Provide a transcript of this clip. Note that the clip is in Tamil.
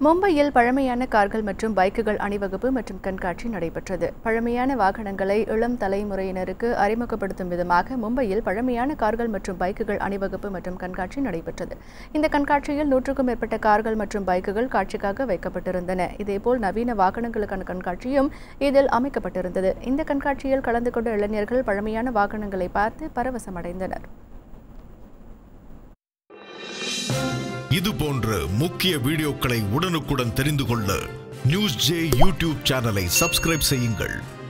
மும்பையில் பழமையான கார்கள் மற்றும் பைக்குகள் அணிவகுப்பு மற்றும் கண்காட்சி நடைபெற்றது பழமையான வாகனங்களை இளம் தலைமுறையினருக்கு அறிமுகப்படுத்தும் விதமாக மும்பையில் பழமையான கார்கள் மற்றும் பைக்குகள் அணிவகுப்பு மற்றும் கண்காட்சி நடைபெற்றது இந்த கண்காட்சியில் நூற்றுக்கும் மேற்பட்ட கார்கள் மற்றும் பைக்குகள் காட்சிக்காக வைக்கப்பட்டிருந்தன இதேபோல் நவீன வாகனங்களுக்கான கண்காட்சியும் இதில் அமைக்கப்பட்டிருந்தது இந்த கண்காட்சியில் கலந்து கொண்ட இளைஞர்கள் பழமையான வாகனங்களை பார்த்து பரவசமடைந்தனர் இது போன்ற முக்கிய வீடியோக்களை உடனுக்குடன் தெரிந்து கொள்ள நியூஸ் ஜே யூடியூப் சேனலை சப்ஸ்கிரைப் செய்யுங்கள்